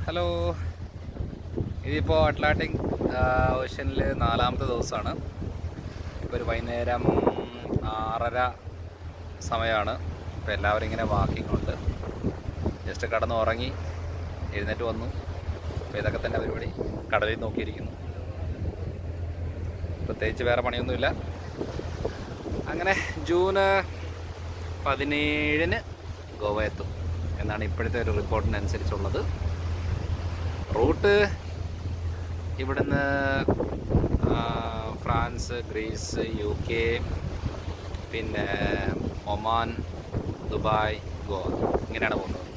hello ഇതിപ്പോൾ Atlantic ഓഷ്യനിൽ നാലാമത്തെ ദിവസമാണ് ഇപ്പോൾ ഒരു വൈകുന്നേരം ആറര സമയമാണ് ഇപ്പോൾ എല്ലാവരും ഇങ്ങനെ വാക്കിംഗ് ഉണ്ട് ജസ്റ്റ് കടന്ന് ഉറങ്ങി എഴുന്നേറ്റ് വന്നു അപ്പോൾ ഇതൊക്കെ തന്നെ പരിപാടി കടലിൽ നോക്കിയിരിക്കുന്നു പ്രത്യേകിച്ച് വേറെ പണിയൊന്നുമില്ല അങ്ങനെ ജൂണ് പതിനേഴിന് ഗോവ എത്തും എന്നാണ് ഇപ്പോഴത്തെ ഒരു റിപ്പോർട്ടിനനുസരിച്ചുള്ളത് റൂട്ട് ഇവിടുന്ന് ആ, ഫ്രാൻസ് ഗ്രീസ് യു കെ പിന്നെ ഒമാൻ ദുബായ് ഗോവ ഇങ്ങനെയാണ് പോകുന്നത്